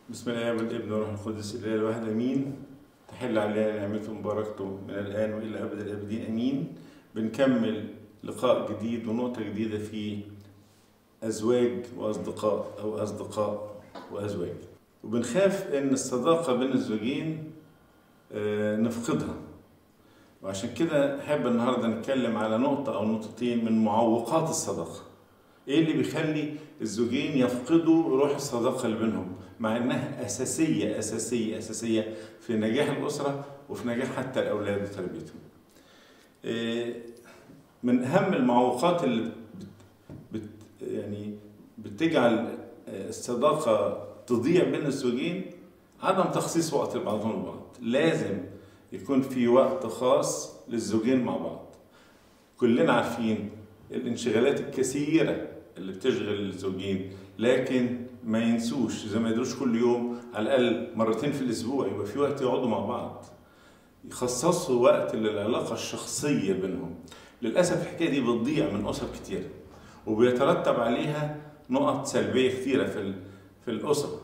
بسم الله والابن والروح القدس الاله الواحد امين تحل علينا نعمته وبركته من الان والى ابد الابدين امين بنكمل لقاء جديد ونقطه جديده في ازواج واصدقاء او اصدقاء وازواج وبنخاف ان الصداقه بين الزوجين آه، نفقدها وعشان كده احب النهارده نتكلم على نقطه او نقطتين من معوقات الصداقه ايه اللي بيخلي الزوجين يفقدوا روح الصداقه اللي بينهم مع انها اساسيه اساسيه اساسيه في نجاح الاسره وفي نجاح حتى الاولاد وتربيتهم. إيه، من اهم المعوقات اللي بت بت يعني بتجعل الصداقه تضيع بين الزوجين عدم تخصيص وقت لبعضهم البعض، لازم يكون في وقت خاص للزوجين مع بعض. كلنا عارفين الانشغالات الكثيره اللي بتشغل الزوجين لكن ما ينسوش زي ما يدروش كل يوم على الاقل مرتين في الاسبوع يبقى في وقت يقعدوا مع بعض يخصصوا وقت للعلاقه الشخصيه بينهم للاسف الحكايه دي بتضيع من اسر كتير وبيترتب عليها نقط سلبيه كتيره في ال- في الاسره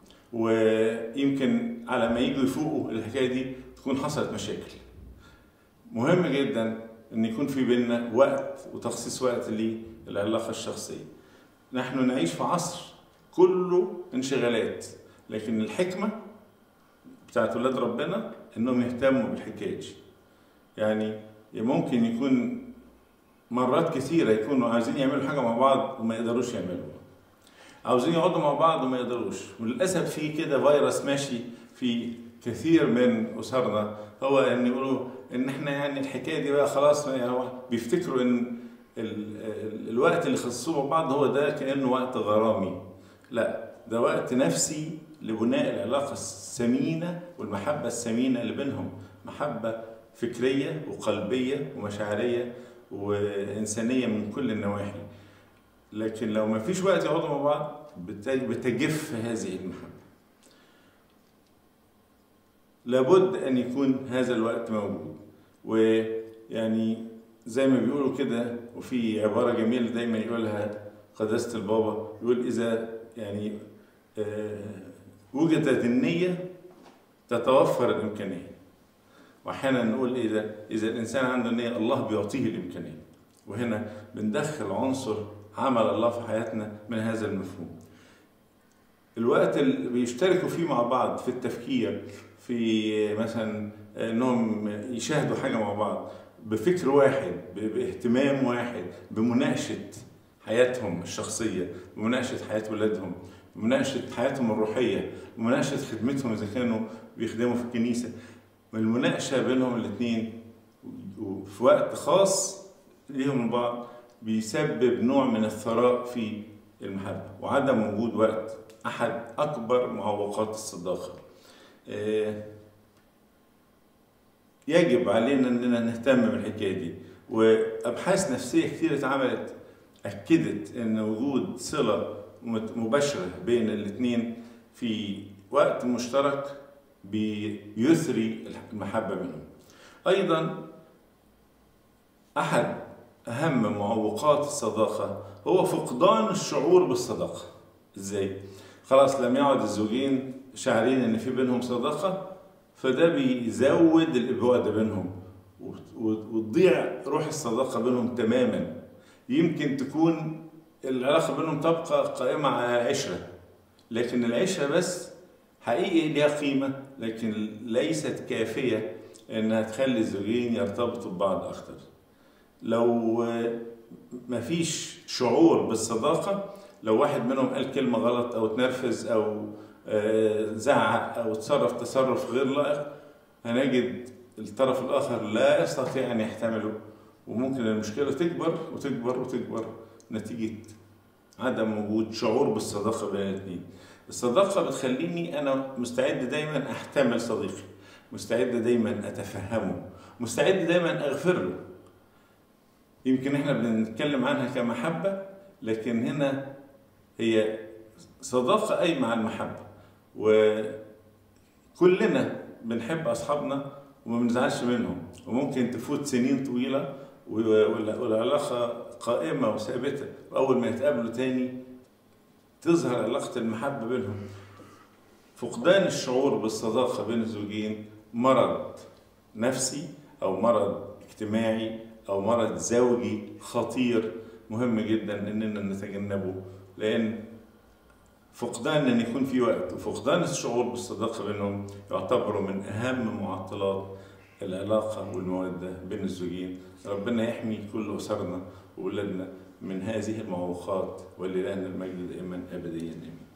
ويمكن على ما يجوا يفوقوا الحكايه دي تكون حصلت مشاكل مهم جدا ان يكون في بيننا وقت وتخصيص وقت للعلاقه الشخصيه نحن نعيش في عصر كله انشغالات لكن الحكمه بتاعت ولاد ربنا انهم يهتموا بالحكايه دي يعني ممكن يكون مرات كثيره يكونوا عايزين يعملوا حاجه مع بعض وما يقدروش يعملوها عاوزين يقعدوا مع بعض وما يقدروش وللاسف في كده فيروس ماشي في كثير من اسرنا هو ان يقولوا ان احنا يعني الحكايه دي بقى خلاص يعني هو بيفتكروا ان ال ال الوقت اللي خصصوه مع بعض هو ده كانه وقت غرامي لا ده وقت نفسي لبناء العلاقه الثمينه والمحبه الثمينه اللي بينهم محبه فكريه وقلبيه ومشاعريه وانسانيه من كل النواحي لكن لو ما فيش وقت يقعدوا مع بعض بت- بتجف هذه المحبه لابد ان يكون هذا الوقت موجود ويعني زي ما بيقولوا كده وفي عباره جميله دايما يقولها قداسه البابا يقول اذا يعني آه، وجدت النيه تتوفر الامكانيه واحيانا نقول ايه ده اذا الانسان عنده نيه الله بيعطيه الامكانيه وهنا بندخل عنصر عمل الله في حياتنا من هذا المفهوم الوقت اللي بيشتركوا فيه مع بعض في التفكير في مثلا انهم يشاهدوا حاجه مع بعض بفكر واحد ب- باهتمام واحد بمناقشه حياتهم الشخصيه بمناقشه حياه ولادهم بمناقشه حياتهم الروحيه بمناقشه خدمتهم اذا كانوا بيخدموا في الكنيسه المناقشه بينهم الاثنين وفي وقت خاص ليهم من بعض بيسبب نوع من الثراء في المحبه وعدم وجود وقت احد اكبر معوقات الصداقه آه، يجب علينا اننا نهتم بالحكايه دي وابحاث نفسيه كتير اتعملت اكدت ان وجود صله مت- مباشره بين الاثنين في وقت مشترك بيثري المحبه بينهم ايضا احد اهم معوقات الصداقه هو فقدان الشعور بالصداقه ازاي خلاص لم يعد الزوجين شاعرين ان في بينهم صداقه فده بيزود الابعاد بينهم وت- وت- وتضيع روح الصداقه بينهم تماما يمكن تكون العلاقه بينهم تبقى قائمه على عشره لكن العشره بس حقيقي ليها قيمه لكن ليست كافيه انها تخلي الزوجين يرتبطوا ببعض اكتر لو آه، مفيش شعور بالصداقه لو واحد منهم قال كلمه غلط او اتنرفز او آه، زعق او تصرف تصرف غير لائق هنجد الطرف الاخر لا يستطيع ان يحتمله وممكن المشكله تكبر وتكبر وتكبر نتيجه عدم وجود شعور بالصداقه بين الاثنين الصداقه بتخليني انا مستعد دايما احتمل صديقي مستعد دايما اتفهمه مستعد دايما اغفر له يمكن احنا بنتكلم عنها كمحبه لكن هنا هي صداقه قايمه على المحبه وكلنا بنحب اصحابنا وما بنزعلش منهم وممكن تفوت سنين طويله وال- والعلاقه قائمه وثابته واول ما يتقابلوا تاني تظهر علاقه المحبه بينهم فقدان الشعور بالصداقة بين الزوجين مرض نفسي أو مرض اجتماعي أو مرض زوجي خطير مهم جدا إننا نتجنبه لأن فقدان ان يكون في وقت وفقدان الشعور بالصداقه بينهم يعتبروا من اهم معطلات العلاقه والموده بين الزوجين ربنا يحمي كل اسرنا واولادنا من هذه المعوقات ولله المجد دائما ابديا امين